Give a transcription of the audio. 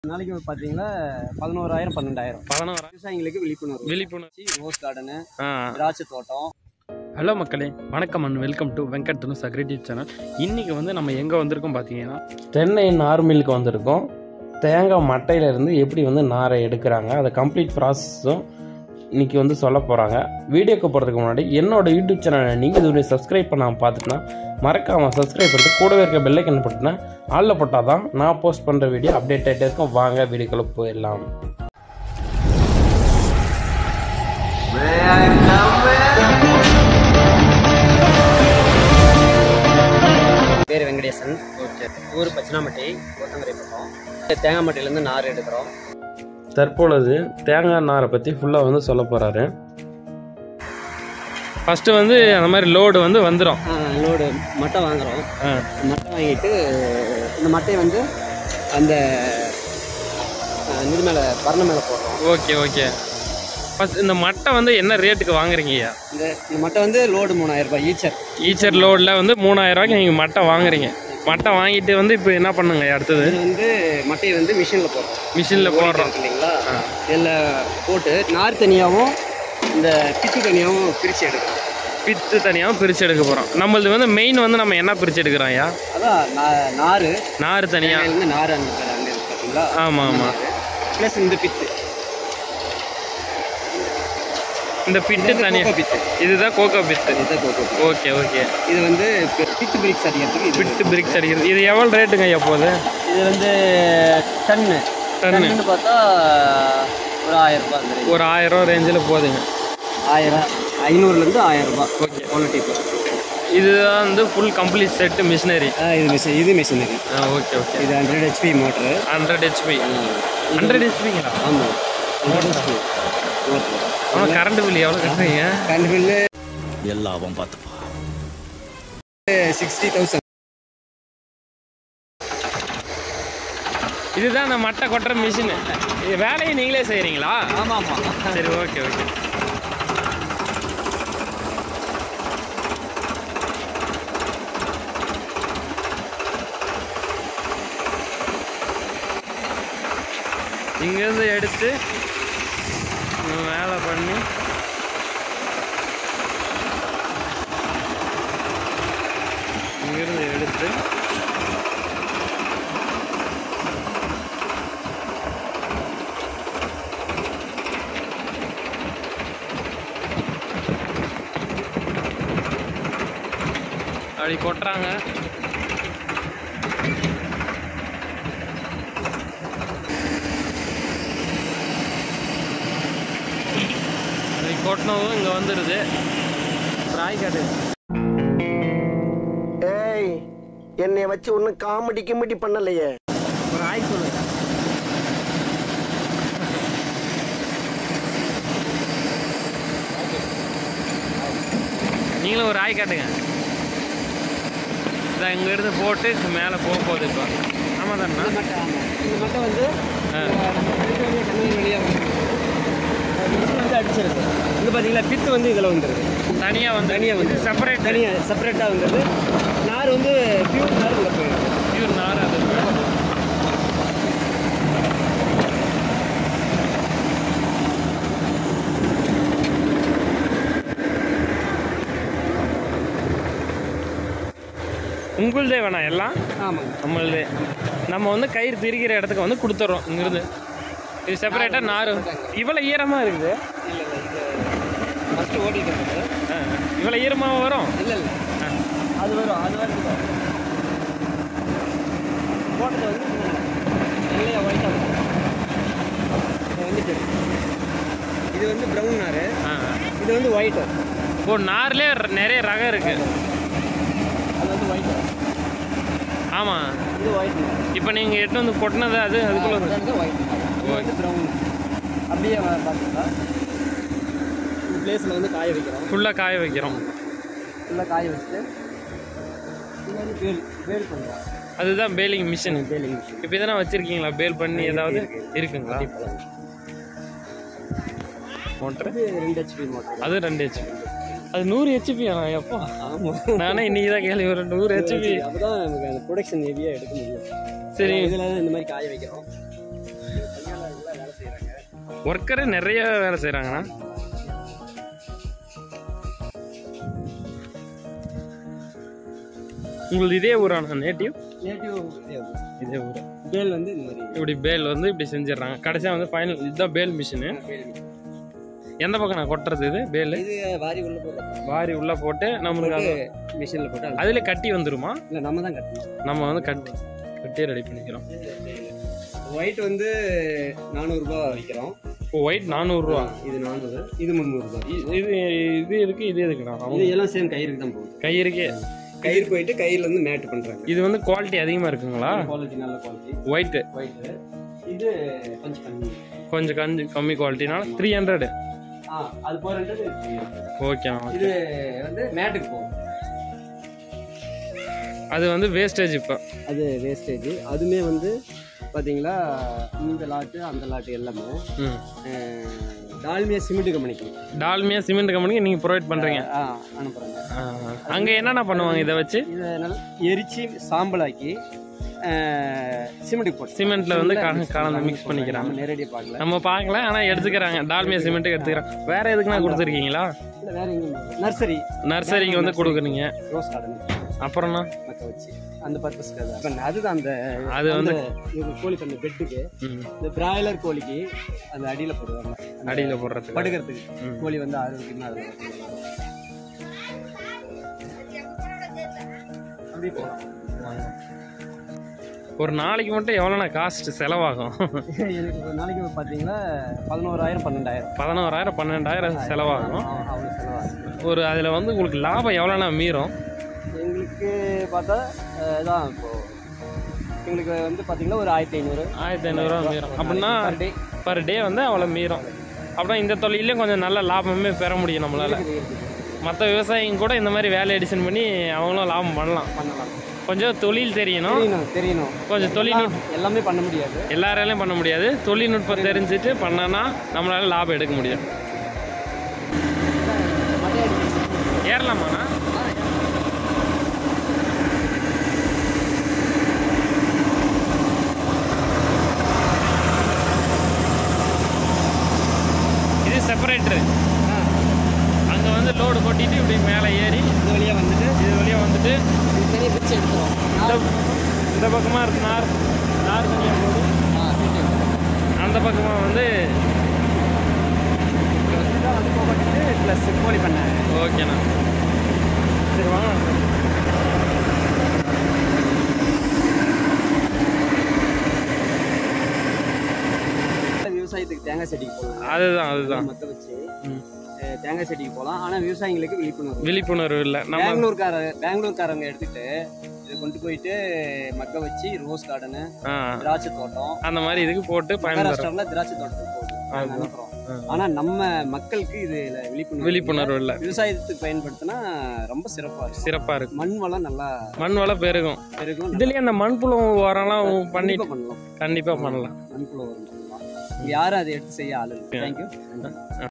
நாளைக்கு பார்த்தீங்கன்னா பதினோராயிரம் பன்னெண்டாயிரம் பதினோரா விவசாயிங்களுக்கு விழிப்புணர்வு விழிப்புணர்வு ரோஸ் கார்டனு ஆ திராட்சை தோட்டம் ஹலோ மக்களே வணக்கம் and welcome to Venkat Dhanush அக்ரிடிவ் சேனல் இன்றைக்கி வந்து நம்ம எங்கே வந்திருக்கோம் பார்த்தீங்கன்னா தென்னை நார் மில்லுக்கு வந்திருக்கோம் தேங்காய் மட்டையிலேருந்து எப்படி வந்து நாரை எடுக்கிறாங்க அதை கம்ப்ளீட் ப்ராசஸும் இன்னைக்கு வந்து சொல்ல போகிறாங்க வீடியோக்கு போகிறதுக்கு முன்னாடி என்னோட யூடியூப் சேனலை நீங்கள் இதுவரை சப்ஸ்கிரைப் பண்ணாமல் பார்த்துட்டுனா மறக்காமல் சப்ஸ்கிரைப் பண்ணிட்டு கூடவே இருக்க பெல்லைக்கன் போட்டுனா ஆளில் போட்டால் தான் நான் போஸ்ட் பண்ணுற வீடியோ அப்டேட் ஆகிட்டே இருக்கும் வாங்க வீடியோக்குள்ளே போயிடலாம் பேர் வெங்கடேசன் ஓகே ஊர் பச்சனாமட்டி கோத்தமரை பக்கம் தேங்காய் மட்டையிலேருந்து நார் எடுக்கிறோம் தற்பொழுது தேங்காய் நாரை பற்றி ஃபுல்லாக வந்து சொல்ல போகிறாரு ஃபஸ்ட்டு வந்து அந்த மாதிரி லோடு வந்து வந்துடும் லோடு மட்டை வாங்குகிறோம் மட்டை வாங்கிட்டு இந்த மட்டையை வந்து அந்த அஹ், இது மேலே பரண மேலே போடுறோம் ஓகே ஓகே ஃபஸ்ட் இந்த மட்டை வந்து என்ன ரேட்டுக்கு வாங்குறீங்கய்யா இந்த இந்த மட்டை வந்து லோடு மூணாயிரம் ரூபாய் ஈச்சர் ஈச்சர் லோடில் வந்து மூணாயிரம் ரூபாய்க்கு நீங்கள் மட்டை வாங்குறீங்க மட்டை வாங்கிட்டு வந்து இப்போ என்ன பண்ணுங்க அடுத்தது இது வந்து மட்டையை வந்து மிஷினில் போடுறோம் மிஷினில் போடுறோம் இருக்கு இல்லைங்களா இதில் போட்டு நார் தனியாகவும் இந்த பிச்சு தனியாகவும் பிரித்து எடுக்கிறோம் பித்து தனியாக பிரித்து எடுக்க போகிறோம் நம்மளது வந்து மெயின் வந்து நம்ம என்ன பிரித்து எடுக்கிறோம் ஐயா அதான் நா- நாறு நார் தனியாக இருந்து நார் அங்கே பாரு, அங்கே இருக்கு பார்த்தீங்களா ஆமாம் ஆமாம் ப்ளஸ் இந்த பித்து இந்த பிட்டு தனியாக கோகோ பித்து இதுதான் கோகோ பித்து இதுதான் கோகோ பித்து. ஓகே ஓகே இது வந்து பி- பித்து பிரிக்ஸ் அடிக்கிறதுக்கு இது பிட்டு பிரிக்ஸ் அடிக்கிறது இது எவ்வளோ ரேட்டுங்க ஐயா போகுது இது வந்து டன்னு டன்னு டன்னு பார்த்தா ஒரு ஆயிரம் ரூபாய் அந்த range. ஒரு ஆயிரம் ரேஞ்சில் போகுதுங்க ஆயிரம் ஐநூறுலேருந்து ஆயிரம் ரூபாய் ஓகே குவாலிட்டி இதுதான் வந்து ஃபுல் கம்ப்ளீட் செட்டு மிஷினரி இது மிஷின் இது மிஷினரி ஓகே ஓகே இது hundred HP motor hundred HP hundred ஹெச்பிங்களா ஆமாம் ஹண்ட்ரட் ஹெச்பி மோட்ரு ஆனால் கரண்ட் பில் எவ்வளோ கட்டுறீங்க கரண்ட் பில்லு எல்லாம் அவன் பார்த்துப்பான் சிக்ஸ்டி தௌசண்ட் இதுதான் அந்த மட்டை கொட்டுற மிஷின் இது வேலையை நீங்களே செய்கிறீங்களா ஆமாம் ஆமாம் சரி ஓகே ஓகே இங்கேருந்து எடுத்து மேலே பண்ணி இங்கிருந்து எடுத்து அப்படி கொட்டுறாங்க அப்படி கொட்டினதும் இங்கே வந்துடுது ராய் காட்டு ஏய் என்னைய வச்சு ஒன்னும் காமெடி கிமெடி பண்ணலையே ஒரு ஆய் சொல்லுங்க நீங்களும் ஒரு ஆய் காட்டுங்க இதான் இங்கேருந்து போட்டு மேலே போக போகுது இப்போ ஆமாம் தானே இந்த மட்டை ஆமாம் இந்த மட்டை வந்து ஆ. கண்ணூர் வழியாக மிஷின் வந்து அடிச்சிருக்கு இங்கே பார்த்தீங்களா பித்து வந்து இதில் வந்துடுது தனியாக வந்து தனியா வந்து. செப்பரேட் தனியாக செப்பரேட்டாக வந்துடுது நார் வந்து பியூர் நார் உள்ள போயிடுது பியூர் நார் அது உங்களுதே வேணாம் எல்லாம் ஆமாங்க நம்மளது நம்ம வந்து கயிறு திரிக்கிற இடத்துக்கு வந்து கொடுத்துட்றோம் இங்கிருந்து இது செப்பரேட்டாக நார் இவ்வளோ ஈரமாக இருக்குது இல்லை இல்லை இது ஃபஸ்ட்டு ஓடிட்டு இருந்தது ஆ, இவ்வளோ ஈரமாக வரும் இல்லை இல்லை ஆ, அது வரும் அது வரும் போட்டது வந்து வெள்ளையாக ஒயிட்டாக இருக்கும் இது வந்துட்டு இது வந்து ப்ரௌன் நார் ஆ. இது வந்து ஒயிட்டு ஓ நார்லேயே நிறைய ரகம் இருக்கு அது வந்து ஒயிட்டு ஆமாம் இது ஒயிட் நார் இப்போ நீங்கள் எட்டு வந்து கொட்டினது அது அதுக்குள்ளே அது வந்து ஒயிட் இது வந்து ப்ரௌன் அப்படியே வ- பார்த்தீங்களா இந்த பிளேஸில் வந்து காய வைக்கிறோம் ஃபுல்லாக காய வைக்கிறோம் ஃபுல்லாக காய வச்சுட்டு இது வந்து பேல் பேல் பண்ணுறோம் அதுதான் பேலிங் மிஷின் பேலிங் மிஷின் இப்போ இதெல்லாம் வச்சுருக்கீங்களா பேல் பண்ணி ஏதாவது இருக்குங்களா மோட்டர் இது ரெண்டு ஹெச்பி மோட்டர் அது ரெண்டு ஹெச்பி அது நூறு ஹெச்பி ஆனால் எப்போ ஆமாம் நானே இன்னைக்கு தான் கேள்வி ஒரு நூறு ஹெச்பி அப்பதான் நமக்கு அந்த ப்ரொடக்ஷன் ஹெவியாக எடுக்க முடியும் சரி இதில் இந்த மாதிரி காய வைக்கிறோம் ஒர்க்கரே நிறைய வேலை செய்கிறாங்கண்ணா உங்களுக்கு இதே ஊராண்ணா நேட்டிவ் நேட்டிவ் இதே ஊர் பேல் வந்து இந்த மாதிரி இப்படி பேல் வந்து இப்படி செஞ்சிடுறாங்க கடைசியாக வந்து ஃபைனல் இதுதான் பேல் மிஷினு எந்த பக்கம் நான் கொட்டுறது இது பேல் இது வாரி உள்ள போடுறோம் வாரி உள்ள போட்டு நம்மளுக்கு அது மிஷினில் போட்டு அது- அதில் கட்டி வந்துருமா இல்லை நம்ம தான் கட்டணும் நம்ம வந்து கட்டி கட்டி ரெடி பண்ணிக்கிறோம் ஒயிட் வந்து நானூறுரூபா விற்கிறோம் இப்போ ஒயிட் நானூறுரூவா இது நானூறு இது முந்நூறுரூபா இது இது இருக்கு இது இருக்குண்ணா இது எல்லாம் சேம் கயிறுக்கு தான் போகுது கயிறுக்கே கயிறு போயிட்டு கயிறுல இருந்து மேட் பண்றாங்க இது வந்து குவாலிட்டி அதிகமாக இருக்குங்களா குவாலிட்டி நல்ல குவாலிட்டி ஒயிட்டு ஒயிட் இது கொஞ்சம் கம்மி கொஞ்சம் கஞ்சி கம்மி குவாலிட்டினால த்ரீ ஹண்ட்ரட் ஆ அது போர் ஹண்ட்ரட் ஓகேண்ணா இது வந்து மேட்டுக்கு போகும் அது வந்து வேஸ்டேஜ் இப்போ அது வேஸ்டேஜ் அதுமே வந்து பாத்தீங்களா இந்த லாட்டு அந்த லாட்டு எல்லாமே ம் அஹ், டால்மியா சிமெண்ட் கம்பெனிக்கு டால்மியா சிமெண்ட் கம்பெனிக்கு நீங்கள் ப்ரொவைட் பண்ணுறீங்க ஆ அனுப்புறாங்க அங்கே என்னென்ன பண்ணுவாங்க இதை வச்சு இதை நல்லா எரிச்சு சாம்பலாக்கி சிமெண்ட்டுக்கு போட்டு சிமெண்ட்ல வந்து கல- கலந்து mix பண்ணிக்கிறாங்க. நம்ம நேரடியாக பார்க்கல நம்ம பார்க்கல ஆனால் எடுத்துக்கிறாங்க டால்மியா சிமெண்ட்டுக்கு எடுத்துக்கிறாங்க வேற எதுக்குண்ணா கொடுத்துருக்கீங்களா இல்லை வேற எங்கேயும் நர்சரி நர்சரிக்கு வந்து கொடுக்குறீங்க ரோஸ் கார்டன் அப்புறம்னா மக்க வச்சு அந்த பர்பஸ்க்கு அது அப்ப அதுதான் அந்த அது வந்து அந்த இது கோழி பண்ண பெட்டுக்கு ம், இந்த பிராய்லர் கோழிக்கு அந்த அடியில போடுவாங்க அடியில் போடுறதுக்கு படுக்கிறதுக்கு ம். கோழி வந்து ஆரோக்கியமா அதுல இருக்கும். அப்படியே போகலாம் ஒரு நாளைக்கு மட்டும் எவ்வளோண்ணா காஸ்ட் செலவாகும் எனக்கு ஒரு நாளைக்கு பார்த்தீங்கன்னா பதினோராயிரம் பன்னெண்டாயிரம் பதினோராயிரம் பன்னெண்டாயிரம் செலவாகும் ஆ, அவ்வளோ செலவாகும் ஒரு அதில் வந்து உங்களுக்கு லாபம் எவ்வளோண்ணா மீறும் எங்களுக்கு பார்த்தா அஹ், இதான் இப்போ எங்களுக்கு வந்து பார்த்தீங்கன்னா ஒரு ஆயிரத்தி ஐநூறு ஆயிரத்தி ஐநூறுரூவா மீறும் அப்படின்னா per day. பர் டே வந்து அவ்வளோ மீறும் அப்படின்னா இந்த தொழிலையும் கொஞ்சம் நல்ல லாபமே பெற முடியும் நம்மளால இருக்குது, இருக்குது. மற்ற விவசாயிங்க கூட இந்த மாதிரி வேலை எடிஷன் பண்ணி அவங்களும் லாபம் பண்ணலாம் பண்ணலாம் கொஞ்சம் தொழில் தெரியணும் தெரியணும் தெரியணும் கொஞ்சம் தொழில்நுட்பம் எல்லாமே பண்ண முடியாது எல்லாராலையும் பண்ண முடியாது தொழில்நுட்பம் தெரிஞ்சுட்டு பண்ணனா நம்மளால லாபம் எடுக்க முடியும் ஏறலாமாண்ணா இது செப்பரேட்டரு அங்கே வந்து லோடு கொட்டிட்டு இப்படி மேலே ஏறி இந்த வழியாக வந்துட்டு இது வழியாக வந்துட்டு இது தனியாக பிரிச்சு எடுத்துரும் இந்த இந்த பக்கமாக இருக்கு நார் நார் தனியாக போகுது அந்த பக்கமாக வந்து இதுதான் வந்து போகப்பட்டு ப்ளஸ் கோழி பண்ண ஓகேண்ணா சரி வாங்க விவசாயத்துக்கு தேங்காய் செடிக்கு போகலாம் அதுதான் அதுதான் மக்க வச்சு ம். அஹ், தேங்காய் செடிக்கு போகலாம் ஆனால் விவசாயிங்களுக்கு விழிப்புணர்வு விழிப்புணர்வு இல்லை நம்ம பெங்களூர்கார பெங்களூர்காரங்க எடுத்துட்டு இதை கொண்டு போயிட்டு மக்க வச்சு ரோஸ் கார்டனு ஆ, திராட்சை தோட்டம் அந்த மாதிரி இதுக்கு போட்டு பயன்பெறும் மகாராஷ்டிராவில் திராட்சை தோட்டத்துக்கு போகுது நாங்க அதுதான். அனுப்புறோம் ஆ. ஆனா நம்ம மக்களுக்கு இதுல விழிப்புணர்வு விழிப்புணர்வு இல்லை விவசாயத்துக்கு பயன்படுத்தினா ரொம்ப சிறப்பா இருக்கும் சிறப்பாக இருக்கும் மண் வளம் நல்லா மண் வளம் பெருகும் பெருகும் இதுலயே அந்த மண்புழு உரம்லாம் பண்ணி கண்டிப்பா பண்ணலாம் கண்டிப்பாக பண்ணலாம் மண்புழு வரும் பண்ணலாம் இங்க யாரும் அதை எடுத்து செய்ய ஆள் இல்லை தேங்க்யூ